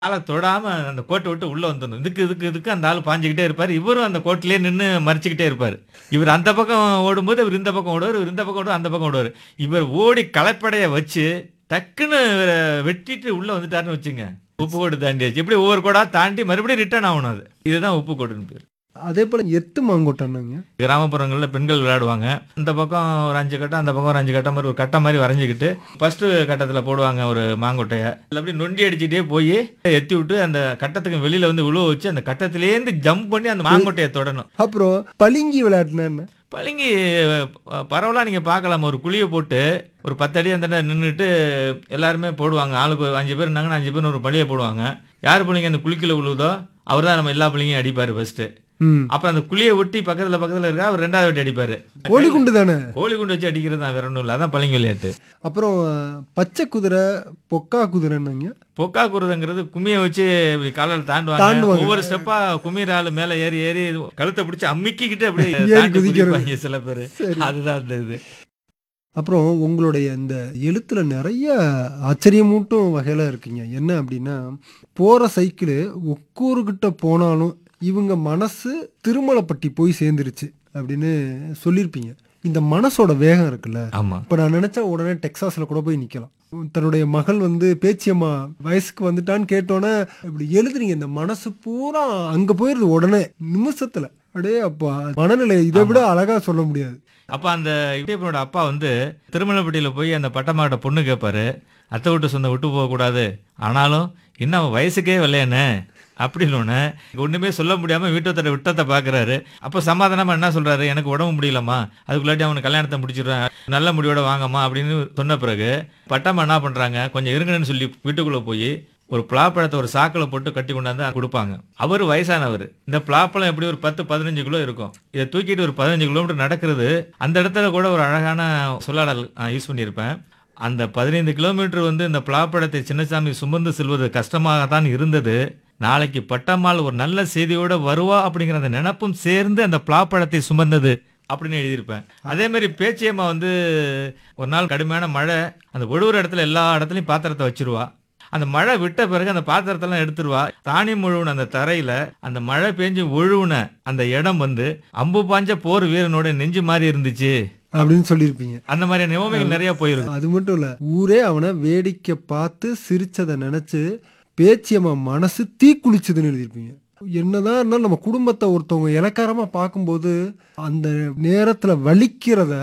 ஆளை தொடாம அந்த கோட்டை விட்டு உள்ள வந்துடணும் இதுக்கு இதுக்கு இதுக்கு அந்த ஆள் பாஞ்சுக்கிட்டே இருப்பாரு இவரும் அந்த கோட்டிலே நின்று மறிச்சுக்கிட்டே இருப்பாரு இவர் அந்த பக்கம் ஓடும்போது இவர் இந்த பக்கம் ஓடுவார் இவர் இந்த பக்கம் ஓடுவார் அந்த பக்கம் ஓடுவார் இவர் ஓடி களைப்படைய வச்சு டக்குன்னு இவரை வெட்டிட்டு உள்ள வந்துட்டாருன்னு வச்சுங்க உப்பு கோடு தாண்டியாச்சு இப்படி ஒவ்வொரு கோடா தாண்டி மறுபடியும் ரிட்டர்ன் ஆகணும் அது இதுதான் உப்பு கோடுன்னு பேர் அதே போல எத்து மாங்கோட்டன்னாங்க கிராமப்புறங்களில் பெண்கள் விளையாடுவாங்க இந்த பக்கம் ஒரு அஞ்சு கட்டம் அந்த பக்கம் ஒரு அஞ்சு கட்டம் மாதிரி ஒரு கட்டம் மாதிரி வரைஞ்சிக்கிட்டு ஃபர்ஸ்ட் கட்டத்தில் போடுவாங்க ஒரு மாங்கொட்டையை அதில் அப்படி நொண்டி அடிச்சுட்டே போய் எத்தி விட்டு அந்த கட்டத்துக்கு வெளியில வந்து உழுவ வச்சு அந்த கட்டத்திலேருந்து ஜம்ப் பண்ணி அந்த மாங்கொட்டையை தொடணும் அப்புறம் பளிங்கி விளையாட்டுனா என்ன பளிங்கி அஹ், பரவலா நீங்க பார்க்கலாம் ஒரு குழியை போட்டு ஒரு பத்தடி அந்த நின்றுட்டு எல்லாருமே போடுவாங்க ஆளுக்கு ஒரு அஞ்சு பேர் இருந்தாங்கன்னா அஞ்சு பேர் ஒரு பழியை போடுவாங்க யார் பிள்ளைங்க அந்த குழிக்குள்ள விழுவுதோ அவர் தான் நம்ம எல்லா பிள்ளைங்களையும் அடிப்பாரு ஃபர்ஸ்ட் ம் அப்புறம் அந்த குழியை ஒட்டி பக்கத்துல பக்கத்துல இருக்கா அவர் ரெண்டாவது வாட்டி அடிப்பாரு கோழி குண்டு தானே கோழி குண்டு வச்சு அடிக்கிறது தான் வேற ஒன்றும் இல்லை அதான் பளிங்கு விளையாட்டு அப்புறம் பச்சை குதிரை பொக்கா குதிரைன்னாங்க பொக்கா குருதுங்கிறது கும்மியை வச்சு இப்படி காலில் தாண்டுவாங்க தாண்டுவாங்க. ஒவ்வொரு ஸ்டெப்பா கும்மிற ஆளு மேல ஏறி ஏறி கழுத்தை பிடிச்சி அமுக்கிக்கிட்டு அப்படியே ஏறி தாண்டி குதிக்கிறது. குதிப்பாங்க சில பேர் சரி அதுதான் அந்த இது அப்புறம் உங்களுடைய இந்த எழுத்துல நிறைய ஆச்சரியமூட்டும் வகையில இருக்குங்க என்ன அப்படின்னா போற சைக்கிள் ஒக்கூறுகிட்ட போனாலும் இவங்க மனசு திருமலைப்பட்டி போய் சேர்ந்துருச்சு அப்படின்னு சொல்லியிருப்பீங்க இந்த மனசோட வேகம் இருக்குல்ல ஆமா இப்போ நான் நினைச்சா உடனே டெக்சாஸ்ல கூட போய் நிக்கலாம் தன்னுடைய மகள் வந்து பேச்சியம்மா வயசுக்கு வந்துட்டான்னு கேட்டோன்னே இப்படி எழுதுறீங்க இந்த மனசு பூரா அங்க போயிருது உடனே நிமிஷத்துல அடே அப்பா மனநிலை இதை விட அழகா சொல்ல முடியாது அப்ப அந்த இடியப்பனோட அப்பா வந்து திருமலைப்பட்டியில போய் அந்த பட்டமாட்ட பொண்ணு கேட்பாரு அத்தை விட்டு சொந்த விட்டு போக கூடாது ஆனாலும் இன்னும் அவன் வயசுக்கே வரலையானே அப்படின்னு ஒண்ணு ஒண்ணுமே சொல்ல முடியாம வீட்டத்தோட விட்டத்தை பாக்குறாரு அப்ப சமாதானமா என்ன சொல்றாரு எனக்கு உடம்பு முடியலம்மா அதுக்குள்ளாட்டி அவனுக்கு கல்யாணத்தை முடிச்சிடுறேன் நல்ல முடிவோட வாங்கம்மா அப்படின்னு சொன்ன பிறகு பட்டம்மா என்ன பண்றாங்க கொஞ்சம் இருங்கன்னு சொல்லி வீட்டுக்குள்ள போய் ஒரு பலாப்பழத்தை ஒரு சாக்கில் போட்டு கட்டி கொண்டாந்து கொடுப்பாங்க அவர் வயசானவர் இந்த பலாப்பழம் எப்படி ஒரு பத்து பதினஞ்சு கிலோ இருக்கும் இதை தூக்கிட்டு ஒரு பதினஞ்சு கிலோமீட்டர் நடக்கிறது அந்த இடத்துல கூட ஒரு அழகான சொல்லாடல் நான் யூஸ் பண்ணியிருப்பேன் அந்த பதினைந்து கிலோமீட்டர் வந்து இந்த பலாப்பழத்தை சின்னசாமி சுமந்து செல்வது கஷ்டமாக தான் இருந்தது நாளைக்கு பட்டம்மாள் ஒரு நல்ல செய்தியோட வருவா அப்படிங்கிற அந்த நினப்பும் சேர்ந்து அந்த பலாப்பழத்தை சுமந்தது அப்படின்னு எழுதியிருப்பேன் அதே மாதிரி பேச்சியம்மா வந்து ஒரு நாள் கடுமையான மழை அந்த ஒழுவுற இடத்துல எல்லா இடத்துலையும் பாத்திரத்தை வச்சிருவா அந்த மழை விட்ட பிறகு அந்த பாத்திரத்தெல்லாம் எடுத்துருவா தானி முழுவன அந்த தரையில அந்த மழை பெஞ்சு ஒழுவுன அந்த இடம் வந்து அம்பு பாஞ்ச போர் வீரனோட நெஞ்சு மாதிரி இருந்துச்சு அப்படின்னு சொல்லியிருப்பீங்க அந்த மாதிரி நிலைமைகள் நிறைய போயிருக்கு அது மட்டும் இல்ல ஊரே அவனை வேடிக்கை பார்த்து சிரிச்சதை நினைச்சு பேச்சியம்மா மனசு தீ குளிச்சதுன்னு எழுதியிருப்பீங்க என்னதான் இருந்தாலும் நம்ம குடும்பத்தை ஒருத்தவங்க இலக்காரமா பார்க்கும்போது அந்த நேரத்துல வலிக்கிறத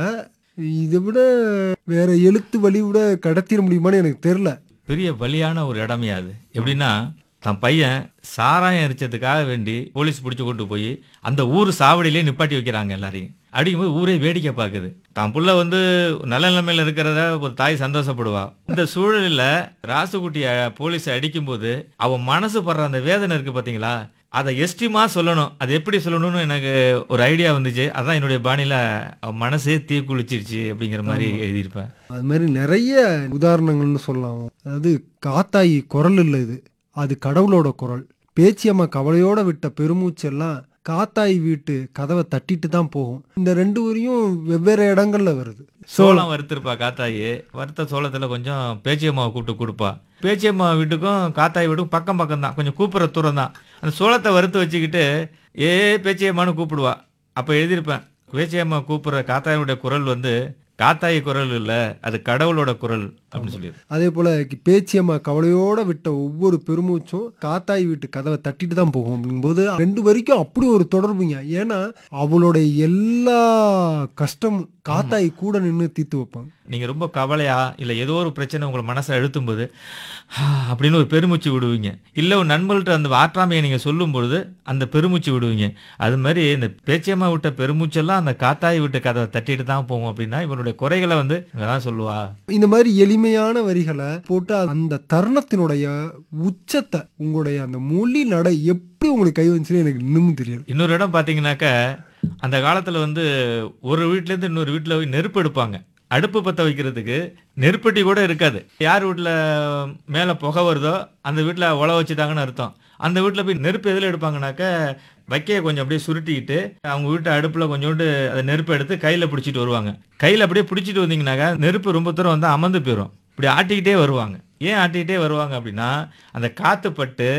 இதை விட வேற எழுத்து வழி விட கடத்திட முடியுமான்னு எனக்கு தெரியல பெரிய வலியான ஒரு இடமே அது எப்படின்னா தன் பையன் சாராயம் எரிச்சதுக்காக வேண்டி போலீஸ் பிடிச்சு கொண்டு போய் அந்த ஊர் சாவடியிலே நிப்பாட்டி வைக்கிறாங்க எல்லாரையும் அடிக்கும்போது ஊரே வேடிக்கை பார்க்குது தான் புள்ள வந்து நல்ல நிலைமையில இருக்கிறத ஒரு தாய் சந்தோஷப்படுவா இந்த சூழலில் ராசுகுட்டிய போலீஸ் அடிக்கும்போது அவன் மனசு படுற அந்த வேதனை இருக்கு பார்த்தீங்களா அதை எஸ்டிமா சொல்லணும் அது எப்படி சொல்லணும்னு எனக்கு ஒரு ஐடியா வந்துச்சு அதான் என்னுடைய பாணியில அவன் மனசே தீ குளிச்சிருச்சு அப்படிங்கிற மாதிரி எழுதியிருப்பேன் அது மாதிரி நிறைய உதாரணங்கள்னு சொல்லலாம் அதாவது காத்தாயி குரல் இல்லை இது அது கடவுளோட குரல் பேச்சியம்மா கவலையோட விட்ட பெருமூச்செல்லாம் காத்தாயி வீட்டு கதவை தட்டிட்டு தான் போகும் இந்த ரெண்டு ஊரையும் வெவ்வேறு இடங்கள்ல வருது சோளம் வறுத்திருப்பா காத்தாயி வறுத்த சோளத்துல கொஞ்சம் பேச்சியம்மாவை கூப்பிட்டு கொடுப்பா பேச்சியம்மா வீட்டுக்கும் காத்தாயி வீட்டுக்கும் பக்கம் பக்கம் தான் கொஞ்சம் கூப்பிட்ற தூரம் தான் அந்த சோளத்தை வறுத்து வச்சுக்கிட்டு ஏ பேச்சியம்மான்னு கூப்பிடுவா அப்போ எழுதியிருப்பேன் பேச்சியம்மா கூப்பிடுற காத்தாயினுடைய குரல் வந்து காத்தாயி குரல் இல்ல அது கடவுளோட குரல் அப்படின்னு சொல்லியிருக்கு அதே போல பேச்சியம்மா கவலையோட விட்ட ஒவ்வொரு பெருமூச்சும் காத்தாய் வீட்டு கதவை தட்டிட்டு தான் போகும் அப்படிங்கும்போது ரெண்டு வரைக்கும் அப்படி ஒரு தொடர்புங்க ஏன்னா அவளுடைய எல்லா கஷ்டமும் காத்தாய் கூட நின்று தீர்த்து வைப்பாங்க நீங்க ரொம்ப கவலையா இல்ல ஏதோ ஒரு பிரச்சனை உங்களை மனசை அழுத்தும் போது "ஆ" அப்படின்னு ஒரு பெருமூச்சு விடுவீங்க இல்ல ஒரு நண்பர்கள்ட்ட அந்த ஆற்றாமையை நீங்க சொல்லும் பொழுது அந்த பெருமூச்சு விடுவீங்க அது மாதிரி இந்த பேச்சியம்மா விட்ட பெருமூச்செல்லாம் அந்த காத்தாய் விட்ட கதவை தட்டிட்டு தான் போகும் அப்படின்னா இவனுடைய குறைகளை வந்து இவதான் சொல்லுவா இந்த மாதிரி எளிமையான வரிகளை போட்டு அந்த தருணத்தினுடைய உச்சத்தை உங்களுடைய அந்த மொழி நடை எப்படி உங்களுக்கு கை வந்துச்சுன்னு எனக்கு இன்னமும் தெரியாது இன்னொரு இடம் பாத்தீங்கன்னாக்க அந்த காலத்துல வந்து ஒரு வீட்ல இருந்து இன்னொரு வீட்டுல போய் நெருப்பு எடுப்பாங்க அடுப்பு பத்த வைக்கிறதுக்கு நெருப்பட்டி கூட இருக்காது யார் வீட்டுல மேல புகை வருதோ அந்த வீட்டுல உழ வச்சுட்டாங்கன்னு அர்த்தம் அந்த வீட்டுல போய் நெருப்பு எதுல எடுப்பாங்கனாக்க வைக்கையை கொஞ்சம் அப்படியே சுருட்டிக்கிட்டு அவங்க வீட்டு அடுப்புல கொஞ்சோண்டு அதை நெருப்பு எடுத்து கையில பிடிச்சிட்டு வருவாங்க கையில அப்படியே பிடிச்சிட்டு வந்தீங்கன்னாக்கா நெருப்பு ரொம்ப தூரம் வந்து அமர்ந்து போயிடும் இப்படி ஆட்டிக்கிட்டே வருவாங்க ஏன் ஆட்டிக்கிட்டே வருவாங்க அப்படின்னா அந்த காத்து பட்டு